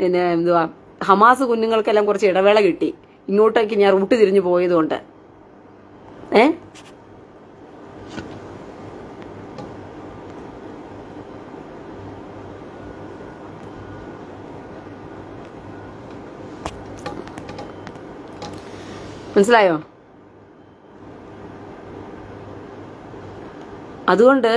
പിന്നെ എന്തുവാ ഹമാസ് കുഞ്ഞുങ്ങൾക്കെല്ലാം കുറച്ച് ഇടവേള കിട്ടി ഇങ്ങോട്ടേക്ക് ഞാൻ റൂട്ട് തിരിഞ്ഞു പോയതുകൊണ്ട് ഏ മനസ്സിലായോ അതുകൊണ്ട്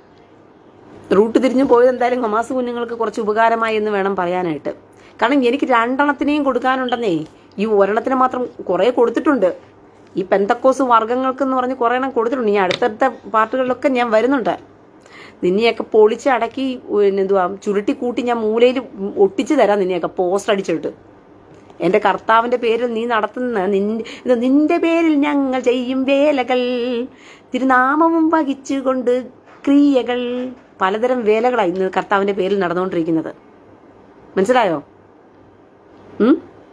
റൂട്ട് തിരിഞ്ഞു പോയത് എന്തായാലും ഹമാസ് കുഞ്ഞുങ്ങൾക്ക് കുറച്ച് ഉപകാരമായി എന്ന് വേണം പറയാനായിട്ട് കാരണം എനിക്ക് രണ്ടെണ്ണത്തിനെയും കൊടുക്കാനുണ്ടെന്നേ ഈ ഒരെണ്ണത്തിന് മാത്രം കുറേ കൊടുത്തിട്ടുണ്ട് ഈ പെന്തക്കോസ് വർഗ്ഗങ്ങൾക്ക് എന്ന് പറഞ്ഞ് കുറേ എണ്ണം കൊടുത്തിട്ടുണ്ട് ഈ അടുത്തടുത്ത പാർട്ടുകളിലൊക്കെ ഞാൻ വരുന്നുണ്ട് നിന്നെയൊക്കെ പൊളിച്ച് അടക്കി പിന്നെ എന്തുവാ ചുരുട്ടി കൂട്ടി ഞാൻ മൂലയിൽ ഒട്ടിച്ചു തരാം നിന്നെയൊക്കെ പോസ്റ്റർ അടിച്ചിട്ട് എന്റെ കർത്താവിന്റെ പേരിൽ നീ നടത്തുന്ന നിൻ- ഇത് നിന്റെ പേരിൽ ഞങ്ങൾ ചെയ്യും വേലകൾ തിരുനാമവും വഹിച്ചുകൊണ്ട് ക്രിയകൾ പലതരം വേലകളാണ് ഇന്ന് കർത്താവിന്റെ പേരിൽ നടന്നുകൊണ്ടിരിക്കുന്നത് മനസ്സിലായോ ഉം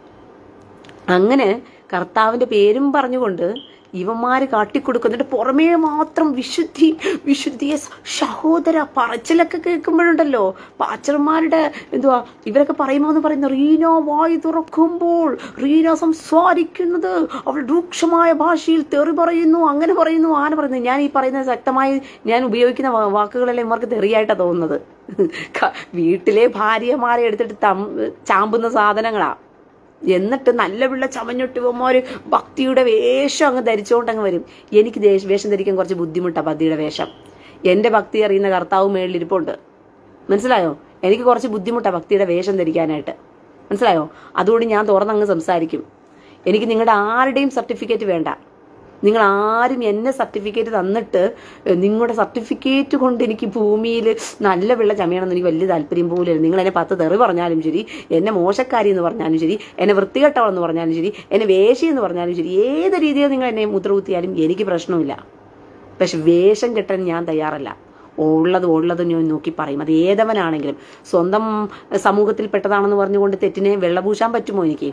അങ്ങനെ കർത്താവിന്റെ പേരും പറഞ്ഞുകൊണ്ട് ഇവന്മാര് കാട്ടിക്കൊടുക്കുന്നിട്ട് പുറമേ മാത്രം വിശുദ്ധി വിശുദ്ധിയെ സഹോദര പറച്ചിലൊക്കെ കേൾക്കുമ്പോഴുണ്ടല്ലോ പാച്ചർമാരുടെ എന്തുവാ ഇവരൊക്കെ പറയുമ്പോ എന്ന് പറയുന്ന റീന വായി തുറക്കുമ്പോൾ റീന സംസാരിക്കുന്നത് അവൾ രൂക്ഷമായ ഭാഷയിൽ തെറി പറയുന്നു അങ്ങനെ പറയുന്നു ആന പറയുന്നു ഞാൻ ഈ പറയുന്ന ശക്തമായി ഞാൻ ഉപയോഗിക്കുന്ന വാ- വാക്കുകളെല്ലാം ഇവർക്ക് തെറിയായിട്ടാണ് തോന്നുന്നത് ക- വീട്ടിലെ ഭാര്യമാരെ എടുത്തിട്ട് തം ചാമ്പുന്ന സാധനങ്ങളാ എന്നിട്ട് നല്ല പിള്ള ചമഞ്ഞൊട്ടിവന്മാര് ഭക്തിയുടെ വേഷം അങ്ങ് ധരിച്ചുകൊണ്ട് അങ്ങ് വരും എനിക്ക് ദേശ- വേഷം ധരിക്കാൻ കുറച്ച് ബുദ്ധിമുട്ടാണ് ഭക്തിയുടെ വേഷം എന്റെ ഭക്തി അറിയുന്ന കർത്താവ് മേളിലിരിപ്പുണ്ട് മനസ്സിലായോ എനിക്ക് കുറച്ച് ബുദ്ധിമുട്ടാണ് ഭക്തിയുടെ വേഷം ധരിക്കാനായിട്ട് മനസ്സിലായോ അതുകൊണ്ട് ഞാൻ തുറന്നങ്ങ് സംസാരിക്കും എനിക്ക് നിങ്ങളുടെ ആരുടെയും സർട്ടിഫിക്കറ്റ് വേണ്ട നിങ്ങൾ ആരും എന്നെ സർട്ടിഫിക്കറ്റ് തന്നിട്ട് ഏഹ്, നിങ്ങളുടെ സർട്ടിഫിക്കറ്റ് കൊണ്ട് എനിക്ക് ഭൂമിയിൽ നല്ല വെള്ള ചമയണമെന്ന് എനിക്ക് വലിയ താല്പര്യം പോലും നിങ്ങൾ എന്നെ പത്ത് തെറി പറഞ്ഞാലും ശരി എന്നെ മോശക്കാരി എന്ന് പറഞ്ഞാലും ശരി എന്നെ വൃത്തികെട്ടവളെന്ന് പറഞ്ഞാലും ശരി എന്നെ വേശി എന്ന് പറഞ്ഞാലും ശരി ഏത് രീതിയിൽ നിങ്ങൾ എന്നെ മുദ്രകുത്തിയാലും എനിക്ക് പ്രശ്നമില്ല പക്ഷെ വേഷം കെട്ടാൻ ഞാൻ തയ്യാറല്ല ഉള്ളത് ഉള്ളത് ഞാൻ നോക്കി പറയും അത് ഏതവനാണെങ്കിലും സ്വന്തം സമൂഹത്തിൽപ്പെട്ടതാണെന്ന് പറഞ്ഞുകൊണ്ട് തെറ്റിനെ വെള്ളപൂശാൻ പറ്റുമോ എനിക്ക്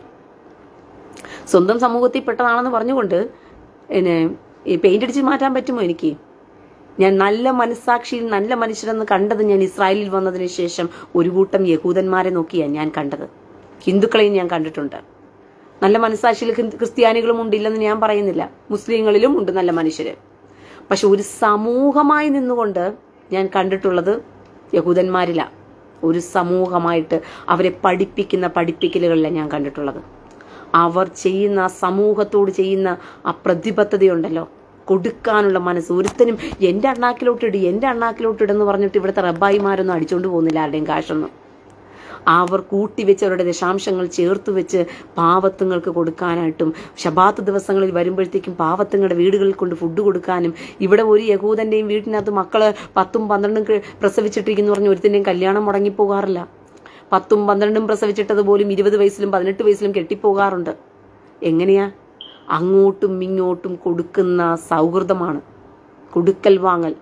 സ്വന്തം സമൂഹത്തിൽപ്പെട്ടതാണെന്ന് പറഞ്ഞുകൊണ്ട് പിന്നെ ഈ പെയിന്റ് അടിച്ച് മാറ്റാൻ പറ്റുമോ എനിക്ക് ഞാൻ നല്ല മനസ്സാക്ഷിയിൽ നല്ല മനുഷ്യരെന്ന് കണ്ടത് ഞാൻ ഇസ്രായേലിൽ വന്നതിന് ശേഷം ഒരു കൂട്ടം യഹൂദന്മാരെ നോക്കിയാണ് ഞാൻ കണ്ടത് ഹിന്ദുക്കളെയും ഞാൻ കണ്ടിട്ടുണ്ട് നല്ല മനസ്സാക്ഷിയിൽ ഹിന്ദു- ക്രിസ്ത്യാനികളും ഉണ്ടില്ലെന്ന് ഞാൻ പറയുന്നില്ല മുസ്ലിങ്ങളിലും ഉണ്ട് നല്ല മനുഷ്യര് പക്ഷെ ഒരു സമൂഹമായി നിന്നുകൊണ്ട് ഞാൻ കണ്ടിട്ടുള്ളത് യഹൂദന്മാരില ഒരു സമൂഹമായിട്ട് അവരെ പഠിപ്പിക്കുന്ന പഠിപ്പിക്കലുകളിലാണ് ഞാൻ കണ്ടിട്ടുള്ളത് അവർ ചെയ്യുന്ന ആ സമൂഹത്തോട് ചെയ്യുന്ന ആ പ്രതിബദ്ധതയുണ്ടല്ലോ കൊടുക്കാനുള്ള മനസ്സ് ഒരുത്തനും എൻ്റെ അണ്ണാക്കിലോട്ടിട് എൻ്റെ അണ്ണാക്കിലോട്ടിടെന്ന് പറഞ്ഞിട്ട് ഇവിടുത്തെ റബ്ബായിമാരൊന്നും അടിച്ചുകൊണ്ട് പോകുന്നില്ല ആരുടെയും കാശൊന്നും അവർ കൂട്ടിവെച്ച് അവരുടെ ദശാംശങ്ങൾ ചേർത്ത് വെച്ച് പാവത്തുങ്ങൾക്ക് കൊടുക്കാനായിട്ടും ശബാത്ത് ദിവസങ്ങളിൽ വരുമ്പോഴത്തേക്കും പാവത്തുങ്ങളുടെ വീടുകളിൽ കൊണ്ട് ഫുഡ് കൊടുക്കാനും ഇവിടെ ഒരു യഹൂദന്റെയും വീട്ടിനകത്ത് മക്കള് പത്തും പന്ത്രണ്ടും ക- പ്രസവിച്ചിട്ടിരിക്കുന്നു പറഞ്ഞ് ഒരുത്തിന്റെയും കല്യാണം മുടങ്ങിപ്പോകാറില്ല പത്തും പന്ത്രണ്ടും പ്രസവിച്ചിട്ടത് പോലും ഇരുപത് വയസ്സിലും പതിനെട്ട് വയസ്സിലും കെട്ടിപ്പോകാറുണ്ട് എങ്ങനെയാ അങ്ങോട്ടും ഇങ്ങോട്ടും കൊടുക്കുന്ന സൗഹൃദമാണ് കൊടുക്കൽ വാങ്ങൽ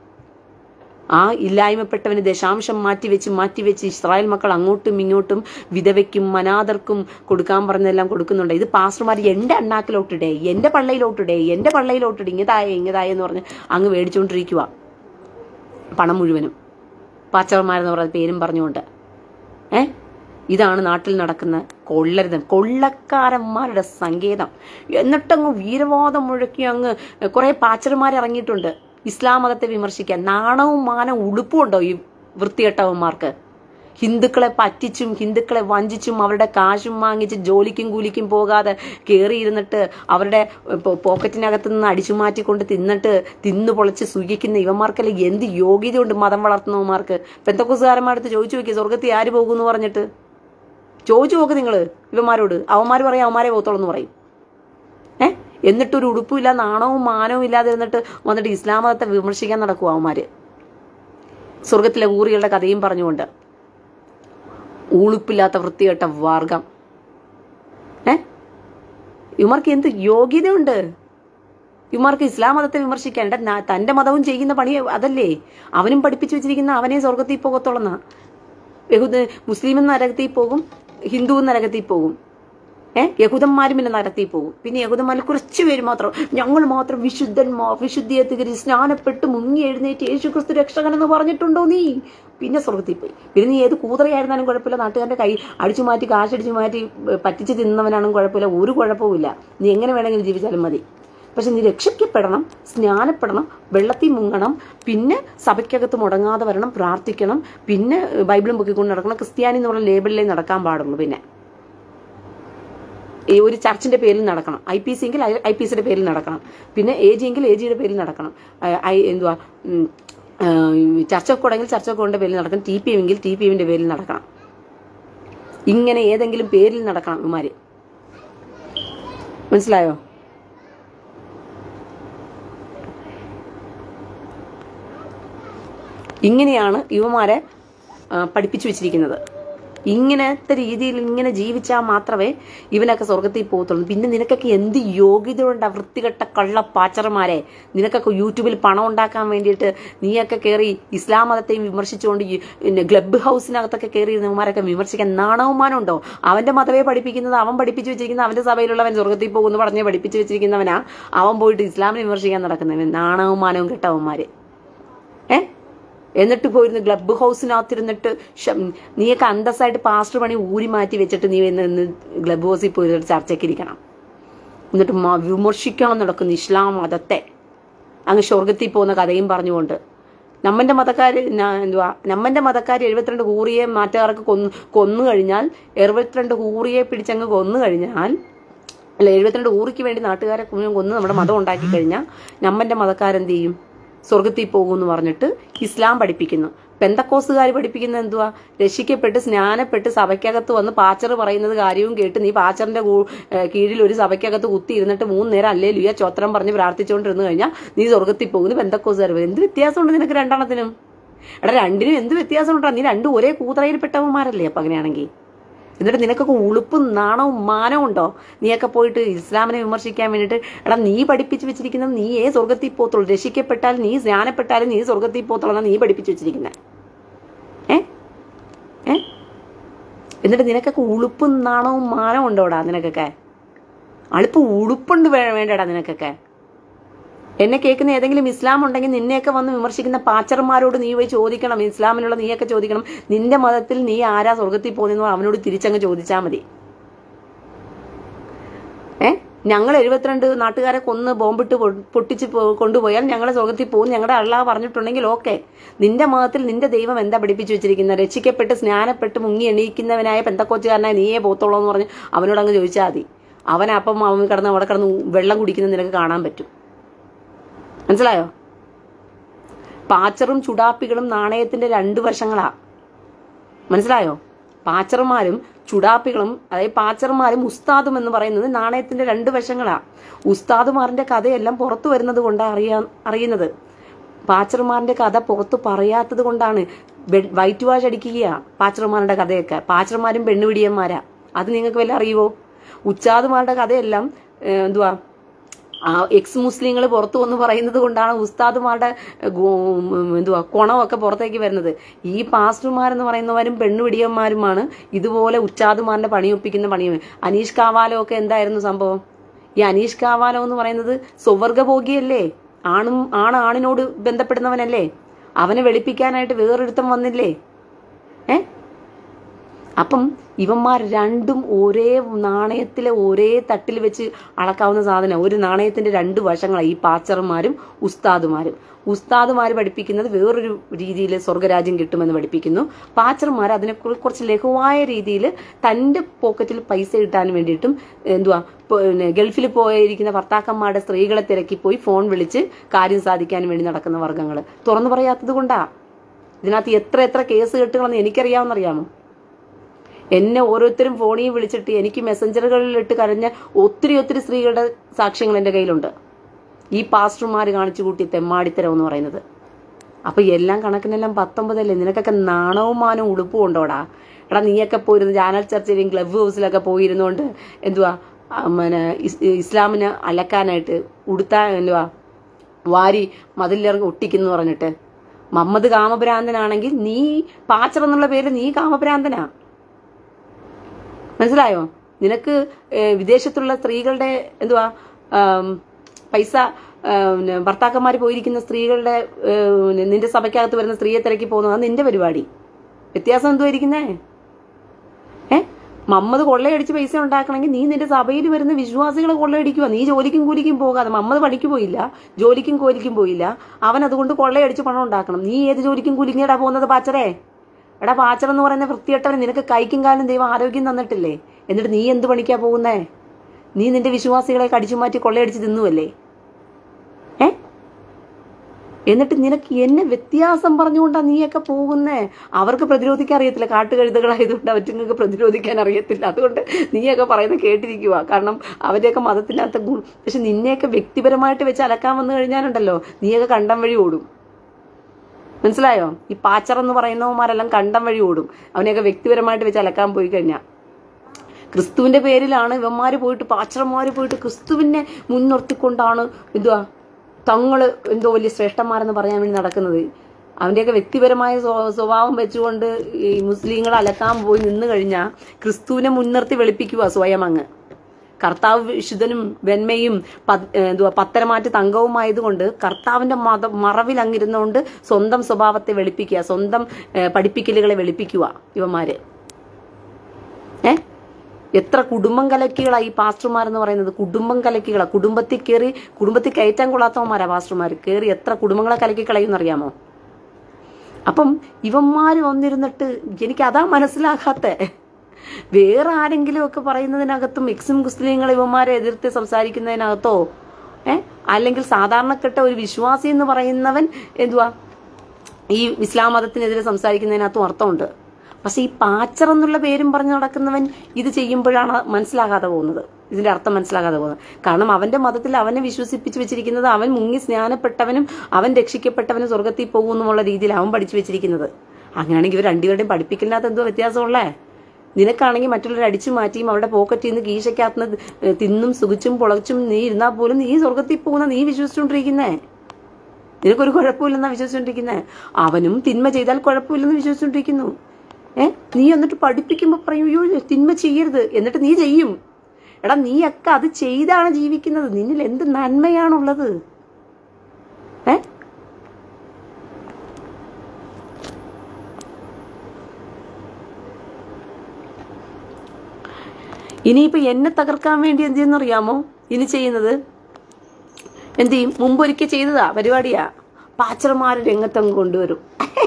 ആ ഇല്ലായ്മപ്പെട്ടവന് ദശാംശം മാറ്റിവെച്ച് മാറ്റിവെച്ച് ഇസ്രായേൽ മക്കൾ അങ്ങോട്ടും ഇങ്ങോട്ടും വിധവയ്ക്കും മനാദർക്കും കൊടുക്കാൻ പറഞ്ഞതെല്ലാം കൊടുക്കുന്നുണ്ട് ഇത് പാസ്റ്റർമാർ എന്റെ അണ്ണാക്കിലോട്ടിടേ എന്റെ പള്ളയിലോട്ടിടേ എന്റെ പള്ളയിലോട്ടിടേ ഇങ്ങതായ ഇങ്ങതായ എന്ന് പറഞ്ഞ് അങ്ങ് മേടിച്ചുകൊണ്ടിരിക്കുക പണം മുഴുവനും പാച്ചവന്മാരെന്ന് പറയുന്ന പേരും പറഞ്ഞുകൊണ്ട് ഏ ഇതാണ് നാട്ടിൽ നടക്കുന്ന കൊള്ളരുതം കൊള്ളക്കാരന്മാരുടെ സങ്കേതം എന്നിട്ടങ്ങ് വീരവാദം മുഴക്കി അങ്ങ് കുറെ പാച്ചർമാർ ഇറങ്ങിയിട്ടുണ്ട് ഇസ്ലാം മതത്തെ വിമർശിക്കാൻ നാണവും മാനവും ഉളുപ്പും ഉണ്ടോ ഈ വൃത്തികെട്ടവന്മാർക്ക് ഹിന്ദുക്കളെ പറ്റിച്ചും ഹിന്ദുക്കളെ വഞ്ചിച്ചും അവരുടെ കാശും വാങ്ങിച്ച് ജോലിക്കും കൂലിക്കും പോകാതെ കയറിയിരുന്നിട്ട് അവരുടെ പോ- പോക്കറ്റിനകത്ത് നിന്ന് അടിച്ചു മാറ്റിക്കൊണ്ട് തിന്നിട്ട് തിന്നു പൊളിച്ച് സുഖിക്കുന്ന ഇവന്മാർക്കെല്ലാം എന്ത് യോഗ്യതയുണ്ട് മതം വളർത്തുന്നവന്മാർക്ക് പെന്തക്കുസുകാരന്മാരടുത്ത് ചോദിച്ചു നോക്കി സ്വർഗത്തിൽ ആര് പോകുമെന്ന് പറഞ്ഞിട്ട് ചോദിച്ചു നോക്ക് നിങ്ങൾ ഇവന്മാരോട് അവന്മാർ പറയും അവന്മാരെ പോത്തോളൂ എന്ന് പറയും ഏ എന്നിട്ടൊരു ഉടുപ്പില്ല നാണവും മാനവും ഇല്ലാതെ ഇരുന്നിട്ട് വന്നിട്ട് ഇസ്ലാം മതത്തെ വിമർശിക്കാൻ നടക്കുക അവന്മാര് സ്വർഗത്തിലെ ഊറികളുടെ കഥയും പറഞ്ഞുകൊണ്ട് ഉളുപ്പില്ലാത്ത വൃത്തികെട്ട വർഗം ഏ ഇവർക്ക് എന്ത് യോഗ്യതയുണ്ട് ഇവർക്ക് ഇസ്ലാം മതത്തെ വിമർശിക്കാൻ എടാ, നാ- തന്റെ മതവും ചെയ്യുന്ന പണി അതല്ലേ അവനും പഠിപ്പിച്ചു വെച്ചിരിക്കുന്ന അവനെ സ്വർഗത്തിൽ പോകത്തുള്ളന്ന യഹൂദ മുസ്ലിം നരകത്തിൽ പോകും ഹിന്ദു നരകത്തിൽ പോകും ഏഹ് യഹൂദന്മാരും പിന്നെ നരത്തിൽ പോകും പിന്നെ യഹൂദന്മാരിൽ കുറച്ച് പേര് മാത്രം ഞങ്ങൾ മാത്രം വിശുദ്ധന്മാർ വിശുദ്ധിയെ തികരി സ്നാനപ്പെട്ട് മുങ്ങി എഴുന്നേറ്റ് യേശു ക്രിസ്തു രക്ഷകൻ എന്ന് പറഞ്ഞിട്ടുണ്ടോ നീ പിന്നെ സ്വർഗത്തിൽ പോയി പിന്നെ നീ ഏത് കൂതറയായിരുന്നാലും കുഴപ്പമില്ല നാട്ടുകാരുടെ കൈ അടിച്ചു മാറ്റി കാശടിച്ചു മാറ്റി ഏഹ് പറ്റിച്ച് തിന്നവനാണെങ്കിലും കുഴപ്പമില്ല ഒരു കുഴപ്പമില്ല നീ എങ്ങനെ വേണമെങ്കിലും ജീവിച്ചാലും മതി പക്ഷെ നീ രക്ഷിക്കപ്പെടണം സ്നാനപ്പെടണം വെള്ളത്തിൽ മുങ്ങണം പിന്നെ സഭയ്ക്കകത്ത് മുടങ്ങാതെ വരണം പ്രാർത്ഥിക്കണം പിന്നെ ഏഹ് ബൈബിളും പൊക്കിക്കൊണ്ട് നടക്കണം ക്രിസ്ത്യാനി എന്ന് പറഞ്ഞ ലേബിളിലേ നടക്കാൻ പാടുള്ളൂ പിന്നെ ഈ ഒരു ചർച്ചിന്റെ പേരിൽ നടക്കണം ഐ പി സി എങ്കിൽ ഐ പി സിയുടെ പേരിൽ നടക്കണം പിന്നെ എ ജി എങ്കിൽ എ ജിയുടെ പേരിൽ നടക്കണം ഐ- ഐ എന്തുവാ ഉം, ആ, ചർച്ച ഓഫ് കോഡെങ്കിൽ ചർച്ച ഓഫ് കോഡിന്റെ പേരിൽ നടക്കണം ടി പി എങ്കിൽ ടി പി എമ്മിന്റെ പേരിൽ നടക്കണം ഇങ്ങനെ ഏതെങ്കിലും പേരിൽ നടക്കണം ഇമാര് മനസ്സിലായോ ഇങ്ങനെയാണ് യുവമാരെ ആ, പഠിപ്പിച്ചു വെച്ചിരിക്കുന്നത് ഇങ്ങനത്തെ രീതിയിൽ ഇങ്ങനെ ജീവിച്ചാൽ മാത്രമേ ഇവനൊക്കെ സ്വർഗത്തിൽ പോകത്തുള്ളൂ പിന്നെ നിനക്കൊക്കെ എന്ത് യോഗ്യതയുണ്ട് ആ വൃത്തികെട്ട കള്ള പാച്ചറമാരെ നിനക്കൊക്കെ യൂട്യൂബിൽ പണം ഉണ്ടാക്കാൻ വേണ്ടിയിട്ട് നീയൊക്കെ കയറി ഇസ്ലാം മതത്തെയും വിമർശിച്ചുകൊണ്ട് ഈ പിന്നെ ക്ലബ് ഹൗസിനകത്തൊക്കെ കയറി ഇരുന്നവന്മാരൊക്കെ വിമർശിക്കാൻ നാണവുമാനുണ്ടോ അവന്റെ മതവേ പഠിപ്പിക്കുന്നത് അവൻ പഠിപ്പിച്ചു വെച്ചിരിക്കുന്ന അവന്റെ സഭയിലുള്ളവൻ സ്വർഗത്തിൽ പോകുന്നു പറഞ്ഞ് പഠിപ്പിച്ചു വെച്ചിരിക്കുന്നവനാ അവൻ പോയിട്ട് ഇസ്ലാമിനെ വിമർശിക്കാൻ നടക്കുന്നവൻ നാണവുമാനവും കെട്ടവന്മാര് ഏ എന്നിട്ട് പോയിരുന്ന് ക്ലബ് ഹൗസിനകത്തിരുന്നിട്ട് ഷ- നീയൊക്കെ അന്തസ്സായിട്ട് പാസ്റ്റർ പണി ഊരി മാറ്റി വെച്ചിട്ട് നീ ഇന്ന് ക്ലബ് ഹൗസിൽ പോയിരുന്നിട്ട് ചർച്ചയ്ക്ക് ഇരിക്കണം എന്നിട്ട് മ- വിമർശിക്കാൻ നടക്കുന്നു ഇസ്ലാം മതത്തെ അങ്ങ് സ്വർഗത്തിൽ പോകുന്ന കഥയും പറഞ്ഞുകൊണ്ട് നമ്മന്റെ മതക്കാര് ന- എന്തുവാ നമ്മന്റെ മതക്കാർ എഴുപത്തിരണ്ട് ഹൂറിയെ മാറ്റുകാർക്ക് കൊന്നു കൊന്നു കഴിഞ്ഞാൽ എഴുപത്തിരണ്ട് ഹൂറിയെ പിടിച്ചങ്ങ് കൊന്നു കഴിഞ്ഞാൽ അല്ല എഴുപത്തിരണ്ട് ഊറിക്ക് വേണ്ടി നാട്ടുകാരെ മുഴുവൻ കൊന്ന് നമ്മുടെ മതം ഉണ്ടാക്കി കഴിഞ്ഞാൽ നമ്മന്റെ മതക്കാരെന്ത് ചെയ്യും സ്വർഗത്തിൽ പോകും എന്ന് പറഞ്ഞിട്ട് ഇസ്ലാം പഠിപ്പിക്കുന്നു പെന്തക്കോസുകാർ പഠിപ്പിക്കുന്നത് എന്തുവാ രക്ഷിക്കപ്പെട്ട് സ്നാനപ്പെട്ട് സഭയ്ക്കകത്ത് വന്ന് പാച്ചർ പറയുന്നത് കാര്യവും കേട്ട് നീ പാച്ചറിന്റെ കൂ- ഏഹ് കീഴിൽ ഒരു സഭയ്ക്കകത്ത് കുത്തി ഇരുന്നിട്ട് മൂന്ന് നേരം അല്ലേ ലുയ ചോത്രം പറഞ്ഞ് പ്രാർത്ഥിച്ചുകൊണ്ടിരുന്നു കഴിഞ്ഞാൽ നീ സ്വർഗത്തിൽ പോകുന്നു പെന്തക്കോസുകാർ എന്ത് വ്യത്യാസമുണ്ട് നിനക്ക് രണ്ടെണ്ണത്തിനും എടാ രണ്ടിനും എന്ത് വ്യത്യാസമുണ്ടോ നീ രണ്ടും ഒരേ കൂതറയിൽ പെട്ടവന്മാരല്ലേ അപ്പൊ അങ്ങനെയാണെങ്കിൽ എന്നിട്ട് നിനക്കൊക്കെ ഉളുപ്പും നാണവും മാനവും ഉണ്ടോ നീയൊക്കെ പോയിട്ട് ഇസ്ലാമിനെ വിമർശിക്കാൻ വേണ്ടിയിട്ട് എടാ നീ പഠിപ്പിച്ചു വെച്ചിരിക്കുന്നത് നീ ഏ സ്വർഗത്തിൽ പോത്തുള്ളൂ രക്ഷിക്കപ്പെട്ടാൽ നീ സ്നാനപ്പെട്ടാലും നീ സ്വർഗത്തിൽ പോത്തുള്ളൂ നീ പഠിപ്പിച്ചു വെച്ചിരിക്കുന്നത് ഏ ഏ എന്നിട്ട് നിനക്കൊക്കെ ഉളുപ്പും നാണവും മാനവും ഉണ്ടോടാ നിനക്കൊക്കെ അളുപ്പ് ഉളുപ്പുണ്ട് വേ- വേണ്ടടാ നിനക്കൊക്കെ എന്നെ കേൾക്കുന്ന ഏതെങ്കിലും ഇസ്ലാം ഉണ്ടെങ്കിൽ നിന്നെയൊക്കെ വന്ന് വിമർശിക്കുന്ന പാച്ചർമാരോട് നീ പോയി ചോദിക്കണം ഇസ്ലാമിനുള്ള നീയൊക്കെ ചോദിക്കണം നിന്റെ മതത്തിൽ നീ ആരാ സ്വർഗത്തിൽ പോകുന്നു അവനോട് തിരിച്ചങ്ങ് ചോദിച്ചാൽ മതി ഏ ഞങ്ങൾ എഴുപത്തിരണ്ട് നാട്ടുകാരെ കൊന്ന് ബോംബിട്ട് പൊ- പൊട്ടിച്ച് പോ- കൊണ്ടുപോയാൽ ഞങ്ങളെ സ്വർഗത്തിൽ പോകും ഞങ്ങളുടെ അള്ളാഹ് പറഞ്ഞിട്ടുണ്ടെങ്കിൽ ഓക്കെ നിന്റെ മതത്തിൽ നിന്റെ ദൈവം എന്താ പഠിപ്പിച്ചു വെച്ചിരിക്കുന്നത് രക്ഷിക്കപ്പെട്ട് സ്നാനപ്പെട്ട് മുങ്ങി എണീക്കുന്നവനായ പെന്തക്കോച്ചുകാരനായ നീയേ പോത്തോളൂ എന്ന് പറഞ്ഞ് അവനോട് അങ്ങ് ചോദിച്ചാൽ മതി അവൻ അപ്പം അവൻ കിടന്ന് അവിടെ കിടന്ന് വെള്ളം കുടിക്കുന്നത് നിനക്ക് കാണാൻ പറ്റും മനസ്സിലായോ പാച്ചറും ചുടാപ്പികളും നാണയത്തിന്റെ രണ്ട് വശങ്ങളാ മനസ്സിലായോ പാച്ചർമാരും ചുടാപ്പികളും അതായത് പാച്ചർമാരും ഉസ്താദും എന്ന് പറയുന്നത് നാണയത്തിന്റെ രണ്ട് വശങ്ങളാ ഉസ്താദുമാറിന്റെ കഥയെല്ലാം പുറത്തു വരുന്നത് കൊണ്ടാണ് അറിയാ അറിയുന്നത് പാച്ചർമാരുടെ കഥ പുറത്ത് പറയാത്തത് കൊണ്ടാണ് വെ- വൈറ്റ് വാഷ് അടിക്കുകയാ പാച്ചർമാരുടെ കഥയൊക്കെ പാച്ചർമാരും പെണ്ണുപിടിയന്മാരാ അത് നിങ്ങൾക്ക് വല്ല അറിയുവോ ഉച്ചാദുമാരുടെ കഥയെല്ലാം ഏഹ്, എന്തുവാ ആ എക്സ് മുസ്ലിങ്ങൾ പുറത്തു വന്ന് പറയുന്നത് കൊണ്ടാണ് ഉസ്താദുമാരുടെ ഗോ- ഉം, എന്തുവാ കുണമൊക്കെ പുറത്തേക്ക് വരുന്നത് ഈ പാസ്റ്റർമാരെന്ന് പറയുന്നവരും പെണ്ണുപിടിയന്മാരുമാണ് ഇതുപോലെ ഉച്ചാദുമാരുടെ പണിയൊപ്പിക്കുന്ന പണിയും അനീഷ് കാവാലോ ഒക്കെ എന്തായിരുന്നു സംഭവം ഈ അനീഷ് കാവാലോ എന്ന് പറയുന്നത് സ്വവർഗഭോഗിയല്ലേ ആണും ആണ് ആണിനോട് ബന്ധപ്പെടുന്നവനല്ലേ അവനെ വെളുപ്പിക്കാനായിട്ട് വേറൊരുത്തം വന്നില്ലേ ഏ അപ്പം ഇവന്മാർ രണ്ടും ഒരേ നാണയത്തിലെ ഒരേ തട്ടിൽ വെച്ച് അളക്കാവുന്ന സാധനം ഒരു നാണയത്തിന്റെ രണ്ട് വശങ്ങളാണ് ഈ പാച്ചർമാരും ഉസ്താദുമാരും ഉസ്താദുമാർ പഠിപ്പിക്കുന്നത് വേറൊരു രീതിയിൽ സ്വർഗരാജ്യം കിട്ടുമെന്ന് പഠിപ്പിക്കുന്നു പാച്ചർമാർ അതിനെ കുറി- കുറച്ച് ലഘുവായ രീതിയിൽ തന്റെ പോക്കറ്റിൽ പൈസ കിട്ടാൻ വേണ്ടിയിട്ടും എന്തുവാ പിന്നെ ഗൾഫിൽ പോയിരിക്കുന്ന ഭർത്താക്കന്മാരുടെ സ്ത്രീകളെ തിരക്കി പോയി ഫോൺ വിളിച്ച് കാര്യം സാധിക്കാൻ വേണ്ടി നടക്കുന്ന വർഗ്ഗങ്ങൾ തുറന്നു പറയാത്തത് കൊണ്ടാ ഇതിനകത്ത് എത്ര എത്ര കേസ് കെട്ടുകളെന്ന് എനിക്കറിയാമെന്നറിയാമോ എന്നെ ഓരോരുത്തരും ഫോണിൽ വിളിച്ചിട്ട് എനിക്ക് മെസ്സഞ്ചറുകളിൽ ഇട്ട് കരഞ്ഞ ഒത്തിരി ഒത്തിരി സ്ത്രീകളുടെ സാക്ഷ്യങ്ങൾ എൻ്റെ കയ്യിലുണ്ട് ഈ പാസ്റ്റർമാർ കാണിച്ചു കൂട്ടിയ തെമ്മാടിത്തരം എന്ന് പറയുന്നത് അപ്പൊ എല്ലാം കണക്കിനെല്ലാം പത്തൊമ്പതല്ലേ നിനക്കൊക്കെ നാണവും മാനവും ഉടുപ്പും ഉണ്ടോടാ എടാ നീയൊക്കെ പോയിരുന്നു ചാനൽ ചർച്ചയിലും ക്ലബ് ഹൗസിലൊക്കെ പോയിരുന്നോണ്ട് എന്തുവാ ആ, പിന്നെ ഇസ്- ഇസ്ലാമിന് അലക്കാനായിട്ട് ഉടുത്താ എന്തുവാ വാരി മതിലിറങ്ങി ഒട്ടിക്കുന്നു പറഞ്ഞിട്ട് മമ്മദ് കാമഭ്രാന്തനാണെങ്കിൽ നീ പാച്ചർ എന്നുള്ള പേര് നീ കാമഭ്രാന്തനാ മനസ്സിലായോ നിനക്ക് ഏഹ്, വിദേശത്തുള്ള സ്ത്രീകളുടെ എന്തുവാ ആം, പൈസ ഭർത്താക്കന്മാർ പോയിരിക്കുന്ന സ്ത്രീകളുടെ ഏഹ്, നിന്റെ സഭയ്ക്കകത്ത് വരുന്ന സ്ത്രീയെ തിരക്കി പോകുന്നത് അത് നിന്റെ പരിപാടി വ്യത്യാസം എന്തുവായിരിക്കുന്നേ ഏ മമ്മത് കൊള്ളയടിച്ച് പൈസ ഉണ്ടാക്കണമെങ്കിൽ നീ നിന്റെ സഭയിൽ വരുന്ന വിശ്വാസികളെ കൊള്ളയടിക്കുക നീ ജോലിക്കും കൂലിക്കും പോകാതെ മമ്മത് പണിക്ക് പോയില്ല ജോലിക്കും കൂലിക്കും പോയില്ല അവൻ അതുകൊണ്ട് കൊള്ളയടിച്ച് പണം ഉണ്ടാക്കണം നീ ഏത് ജോലിക്കും കൂലിക്കും എടാ പോകുന്നത് പാച്ചറേ എടാ പാച്ചർ എന്ന് പറയുന്ന വൃത്തികെട്ടവൻ നിനക്ക് കൈക്കും കാലം ദൈവം ആരോഗ്യം തന്നിട്ടില്ലേ എന്നിട്ട് നീ എന്ത് പണിക്കാ പോകുന്നേ നീ നിന്റെ വിശ്വാസികളെ കടിച്ചു മാറ്റി കൊള്ളയടിച്ച് തിന്നുവല്ലേ ഏ എന്നിട്ട് നിനക്ക് എന്നെ വ്യത്യാസം പറഞ്ഞുകൊണ്ടാ നീയൊക്കെ പോകുന്നേ അവർക്ക് പ്രതിരോധിക്കാൻ അറിയത്തില്ല കാട്ടുകഴുതകളായതുകൊണ്ട് അവർക്ക് പ്രതിരോധിക്കാൻ അറിയത്തില്ല അതുകൊണ്ട് നീയൊക്കെ പറയുന്നത് കേട്ടിരിക്കുക കാരണം അവരുടെയൊക്കെ മതത്തിനകത്ത് ഗുണം പക്ഷെ നിന്നെയൊക്കെ വ്യക്തിപരമായിട്ട് വെച്ച് അലക്കാൻ വന്നു കഴിഞ്ഞാലുണ്ടല്ലോ നീയൊക്കെ കണ്ടം വഴി ഓടും മനസ്സിലായോ ഈ പാച്ചർ എന്ന് പറയുന്നവന്മാരെല്ലാം കണ്ടം വഴി ഓടും അവനെയൊക്കെ വ്യക്തിപരമായിട്ട് വെച്ച് അലക്കാൻ പോയി കഴിഞ്ഞാൽ ക്രിസ്തുവിന്റെ പേരിലാണ് ഇവന്മാര് പോയിട്ട് പാച്ചർമാര് പോയിട്ട് ക്രിസ്തുവിനെ മുൻനിർത്തിക്കൊണ്ടാണ് എന്തുവാ തങ്ങള് എന്തോ വലിയ ശ്രേഷ്ഠന്മാരെന്ന് പറയാൻ വേണ്ടി നടക്കുന്നത് അവന്റെയൊക്കെ വ്യക്തിപരമായ സ്വ- സ്വഭാവം വെച്ചുകൊണ്ട് ഈ മുസ്ലിങ്ങൾ അലക്കാൻ പോയി നിന്ന് കഴിഞ്ഞാൽ ക്രിസ്തുവിനെ മുൻനിർത്തി വെളുപ്പിക്കുക സ്വയം അങ്ങ് കർത്താവ് വിശുദ്ധനും വെന്മയും പത്- ഏ, എന്തുവാ പത്തരമാറ്റ് തങ്കവുമായതുകൊണ്ട് കർത്താവിന്റെ മത മറവിൽ അങ്ങിരുന്നുകൊണ്ട് സ്വന്തം സ്വഭാവത്തെ വെളുപ്പിക്കുക സ്വന്തം ഏ, പഠിപ്പിക്കലുകളെ വെളുപ്പിക്കുക ഇവന്മാര് ഏ എത്ര കുടുംബം കലക്കികളാ ഈ പാസ്റ്റർമാരെന്ന് പറയുന്നത് കുടുംബം കലക്കികളാ കുടുംബത്തിൽ കയറി കുടുംബത്തിൽ കയറ്റാൻ കൊള്ളാത്തവന്മാരാ പാസ്റ്റർമാർ കയറി എത്ര കുടുംബങ്ങളെ കലക്കി കളയുന്നറിയാമോ അപ്പം ഇവന്മാര് വന്നിരുന്നിട്ട് എനിക്ക് അതാ മനസ്സിലാകാത്ത വേറെ ആരെങ്കിലും ഒക്കെ പറയുന്നതിനകത്തും എക്സും മുസ്ലിങ്ങൾ ഇവന്മാരെ എതിർത്ത് സംസാരിക്കുന്നതിനകത്തോ ഏ അല്ലെങ്കിൽ സാധാരണപ്പെട്ട ഒരു വിശ്വാസി എന്ന് പറയുന്നവൻ എന്തുവാ ഈ ഇസ്ലാം മതത്തിനെതിരെ സംസാരിക്കുന്നതിനകത്തും അർത്ഥമുണ്ട് പക്ഷെ ഈ പാച്ചർ എന്നുള്ള പേരും പറഞ്ഞു നടക്കുന്നവൻ ഇത് ചെയ്യുമ്പോഴാണ് മനസ്സിലാകാതെ പോകുന്നത് ഇതിന്റെ അർത്ഥം മനസ്സിലാകാതെ പോകുന്നത് കാരണം അവന്റെ മതത്തിൽ അവനെ വിശ്വസിപ്പിച്ച് വെച്ചിരിക്കുന്നത് അവൻ മുങ്ങി സ്നാനപ്പെട്ടവനും അവൻ രക്ഷിക്കപ്പെട്ടവനും സ്വർഗത്തിൽ പോകും എന്നുള്ള രീതിയിൽ അവൻ പഠിച്ചു വെച്ചിരിക്കുന്നത് അങ്ങനെയാണെങ്കിൽ ഇവർ രണ്ടുപേരുടെയും പഠിപ്പിക്കുന്നതിനകത്ത് എന്തോ വ്യത്യാസമുള്ളേ നിനക്കാണെങ്കിൽ മറ്റുള്ളവരെ അടിച്ചു മാറ്റിയും അവരുടെ പോക്കറ്റിൽ നിന്ന് കീശയ്ക്കകത്ത് തിന്നും സുഖിച്ചും പൊളച്ചും നീ ഇരുന്നാൽ പോലും നീ സ്വർഗത്തിൽ പോകുന്ന നീ വിശ്വസിച്ചുകൊണ്ടിരിക്കുന്നേ നിനക്കൊരു കുഴപ്പമില്ലെന്നാ വിശ്വസിച്ചോണ്ടിരിക്കുന്നത് അവനും തിന്മ ചെയ്താൽ കുഴപ്പമില്ലെന്ന് വിശ്വസിച്ചോണ്ടിരിക്കുന്നു ഏ നീ എന്നിട്ട് പഠിപ്പിക്കുമ്പോ പറയും അയ്യോ തിന്മ ചെയ്യരുത് എന്നിട്ട് നീ ചെയ്യും എടാ നീയൊക്കെ അത് ചെയ്താണ് ജീവിക്കുന്നത് നിന്നിൽ എന്ത് നന്മയാണുള്ളത് ഏ ഇനിയിപ്പോ എന്നെ തകർക്കാൻ വേണ്ടി എന്ത് ചെയ്യുന്നറിയാമോ ഇനി ചെയ്യുന്നത് എന്ത് ചെയ്യും മുമ്പൊരിക്കൽ ചെയ്തതാ പരിപാടിയാ പാച്ചർമാര് രംഗത്തങ്ങ് കൊണ്ടുവരും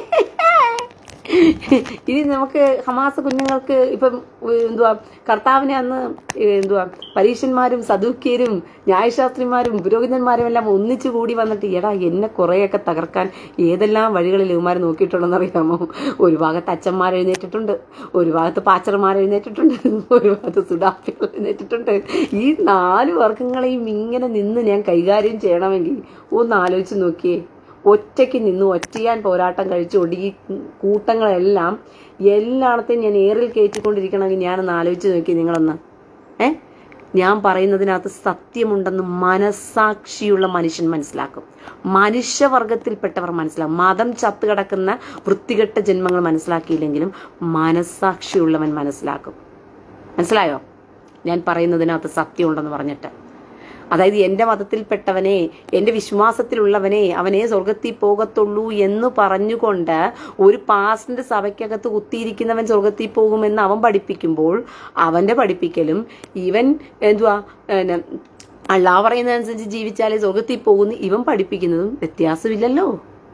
ഇനി നമുക്ക് ഹമാസ് കുഞ്ഞുങ്ങൾക്ക് ഇപ്പം ഉം, എന്തുവാ കർത്താവിനെ അന്ന് ഏ, എന്തുവാ പരീക്ഷന്മാരും സദൂക്യരും ന്യായശാസ്ത്രിമാരും പുരോഹിതന്മാരും എല്ലാം ഒന്നിച്ചു കൂടി വന്നിട്ട് എടാ എന്നെ കുറേയൊക്കെ തകർക്കാൻ ഏതെല്ലാം വഴികളിൽ ഇവന്മാർ നോക്കിയിട്ടുണ്ടെന്ന് അറിയാമോ ഒരു ഭാഗത്ത് അച്ഛന്മാർ എഴുന്നേറ്റിട്ടുണ്ട് ഒരു ഭാഗത്ത് പാച്ചർമാർ എഴുന്നേറ്റിട്ടുണ്ട് ഒരു ഭാഗത്ത് സുഡാപ്പികൾ എഴുന്നേറ്റിട്ടുണ്ട് ഈ നാല് വർഗങ്ങളെയും ഇങ്ങനെ നിന്ന് ഞാൻ കൈകാര്യം ചെയ്യണമെങ്കിൽ ഒന്ന് ആലോചിച്ച് നോക്കിയേ ഒറ്റയ്ക്ക് നിന്ന് ഒറ്റയാൻ പോരാട്ടം കഴിച്ചുകൊണ്ട് ഈ കൂട്ടങ്ങളെല്ലാം എല്ലായിടത്തെയും ഞാൻ ഏറിൽ കയറ്റിക്കൊണ്ടിരിക്കണമെങ്കിൽ ഞാനൊന്ന് ആലോചിച്ച് നോക്കി നിങ്ങളൊന്ന് ഏ ഞാൻ പറയുന്നതിനകത്ത് സത്യമുണ്ടെന്ന് മനസാക്ഷിയുള്ള മനുഷ്യൻ മനസ്സിലാക്കും മനുഷ്യവർഗത്തിൽപ്പെട്ടവർ മനസ്സിലാക്കും മതം ചത്ത് കിടക്കുന്ന വൃത്തികെട്ട ജന്മങ്ങൾ മനസ്സിലാക്കിയില്ലെങ്കിലും മനസാക്ഷിയുള്ളവൻ മനസ്സിലാക്കും മനസ്സിലായോ ഞാൻ പറയുന്നതിനകത്ത് സത്യമുണ്ടെന്ന് പറഞ്ഞിട്ട് അതായത് എൻ്റെ മതത്തിൽപ്പെട്ടവനെ എൻ്റെ വിശ്വാസത്തിലുള്ളവനെ അവനെ സ്വർഗത്തിൽ പോകത്തുള്ളൂ എന്ന് പറഞ്ഞുകൊണ്ട് ഒരു പാസ്റ്റിന്റെ സഭയ്ക്കകത്ത് കുത്തിയിരിക്കുന്നവൻ സ്വർഗത്തിൽ പോകുമെന്ന് അവൻ പഠിപ്പിക്കുമ്പോൾ അവന്റെ പഠിപ്പിക്കലും ഇവൻ എന്തുവാ പിന്നെ അള്ളാ പറയുന്നതനുസരിച്ച് ജീവിച്ചാലേ സ്വർഗത്തിൽ പോകുന്നു ഇവൻ പഠിപ്പിക്കുന്നതും വ്യത്യാസമില്ലല്ലോ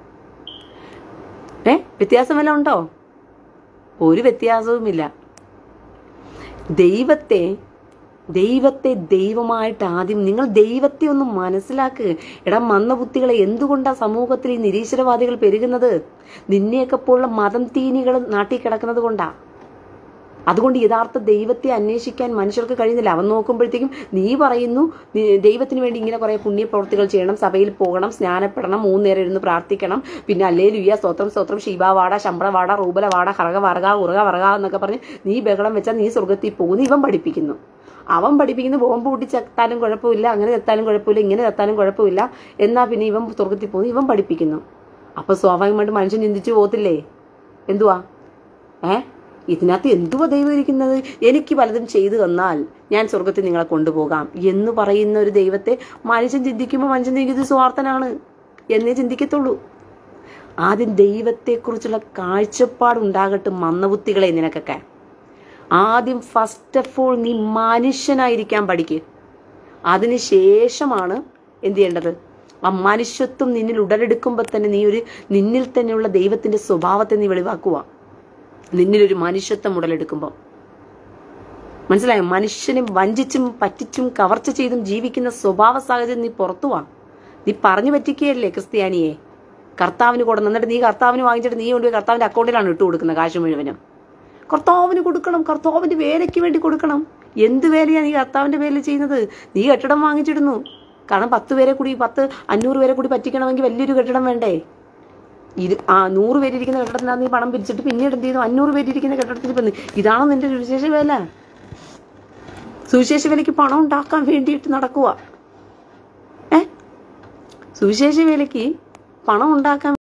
ഏ വ്യത്യാസം വല്ല ഉണ്ടോ ഒരു വ്യത്യാസവുമില്ല ദൈവത്തെ ദൈവത്തെ ദൈവമായിട്ട് ആദ്യം നിങ്ങൾ ദൈവത്തെ ഒന്ന് മനസ്സിലാക്ക് എടാ മന്ദബുദ്ധികളെ എന്തുകൊണ്ടാ സമൂഹത്തിൽ ഈ നിരീശ്വരവാദികൾ പെരുകുന്നത് നിന്നെയൊക്കെ പോലുള്ള മതം തീനികൾ നാട്ടിൽ കിടക്കുന്നത് കൊണ്ടാ അതുകൊണ്ട് യഥാർത്ഥ ദൈവത്തെ അന്വേഷിക്കാൻ മനുഷ്യർക്ക് കഴിയുന്നില്ല അവൻ നോക്കുമ്പോഴത്തേക്കും നീ പറയുന്നു നീ ദൈവത്തിന് വേണ്ടി ഇങ്ങനെ കുറെ പുണ്യപ്രവർത്തികൾ ചെയ്യണം സഭയിൽ പോകണം സ്നാനപ്പെടണം മൂന്ന് നേരം ഇരുന്ന് പ്രാർത്ഥിക്കണം പിന്നെ അല്ലേ ലുയ്യ സ്തോത്രം സ്തോത്രം ശിവവാട ശമ്പളവാട റൂബലവാട ഹറക വറക ഉറക വറക എന്നൊക്കെ പറഞ്ഞ് നീ ബഹളം വെച്ചാൽ നീ സ്വർഗത്തിൽ പോകുന്നു ഇവൻ പഠിപ്പിക്കുന്നു അവൻ പഠിപ്പിക്കുന്ന ബോംബ് പൊട്ടി ചത്താലും കുഴപ്പമില്ല അങ്ങനെ ചത്താലും കുഴപ്പമില്ല ഇങ്ങനെ ചത്താലും കുഴപ്പമില്ല എന്നാ പിന്നെ ഇവൻ സ്വർഗത്തിൽ പോകുന്നു ഇവൻ പഠിപ്പിക്കുന്നു അപ്പൊ സ്വാഭാവികമായിട്ട് മനുഷ്യൻ ചിന്തിച്ചു പോകത്തില്ലേ എന്തുവാ ഏ ഇതിനകത്ത് എന്തുവാ ദൈവം ഇരിക്കുന്നത് എനിക്ക് പലതും ചെയ്തു തന്നാൽ ഞാൻ സ്വർഗത്തിൽ നിങ്ങളെ കൊണ്ടുപോകാം എന്ന് പറയുന്ന ഒരു ദൈവത്തെ മനുഷ്യൻ ചിന്തിക്കുമ്പോൾ മനുഷ്യൻ ചിന്തിക്കുന്നത് സ്വാർത്ഥനാണ് എന്നേ ചിന്തിക്കത്തുള്ളൂ ആദ്യം ദൈവത്തെക്കുറിച്ചുള്ള കാഴ്ചപ്പാടുണ്ടാകട്ടെ മന്ദബുദ്ധികളെ നിനക്കൊക്കെ ആദ്യം ഫസ്റ്റ് ഓഫ് ഓൾ നീ മനുഷ്യനായിരിക്കാൻ പഠിക്ക് അതിനുശേഷമാണ് എന്ത് ചെയ്യേണ്ടത് ആ മനുഷ്യത്വം നിന്നിൽ ഉടലെടുക്കുമ്പോൾ തന്നെ നീ ഒരു നിന്നിൽ തന്നെയുള്ള ദൈവത്തിന്റെ സ്വഭാവത്തെ നീ വെളിവാക്കുക നിന്നിലൊരു മനുഷ്യത്വം ഉടലെടുക്കുമ്പോൾ മനസ്സിലായോ മനുഷ്യനെ വഞ്ചിച്ചും പറ്റിച്ചും കവർച്ച ചെയ്തും ജീവിക്കുന്ന സ്വഭാവ സാഹചര്യം നീ പുറത്തു വാ നീ പറഞ്ഞു പറ്റിക്കുകയല്ലേ ക്രിസ്ത്യാനിയെ കർത്താവിന് കൊടുക്കണം എന്നിട്ട് നീ കർത്താവിന് വാങ്ങിച്ചിട്ട് നീ കൊണ്ടുപോയി കർത്താവിന്റെ അക്കൗണ്ടിലാണ് ഇട്ട് കൊടുക്കുന്നത് കാശ് മുഴുവനും കർത്താവിന് കൊടുക്കണം കർത്താവിന്റെ വേലയ്ക്ക് വേണ്ടി കൊടുക്കണം എന്ത് വേലയാണ് നീ കർത്താവിന്റെ പേരിൽ ചെയ്യുന്നത് നീ കെട്ടിടം വാങ്ങിച്ചിടുന്നു കാരണം പത്ത് പേരെ കൂടി പത്ത് അഞ്ഞൂറ് പേരെ കൂടി പറ്റിക്കണമെങ്കിൽ വലിയൊരു കെട്ടിടം വേണ്ടേ ഇത് ആ നൂറ് പേരിരിക്കുന്ന കെട്ടിടത്തിനകത്ത് നീ പണം പിരിച്ചിട്ട് പിന്നീട് എന്ത് ചെയ്തു അഞ്ഞൂറ് പേരിരിക്കുന്ന കെട്ടിടത്തിൽ വന്ന് ഇതാണോ നിന്റെ സുവിശേഷ വേല സുവിശേഷ വേലയ്ക്ക് പണം ഉണ്ടാക്കാൻ വേണ്ടിയിട്ട് നടക്കുക ഏ സുവിശേഷ വേലയ്ക്ക് പണം ഉണ്ടാക്കാൻ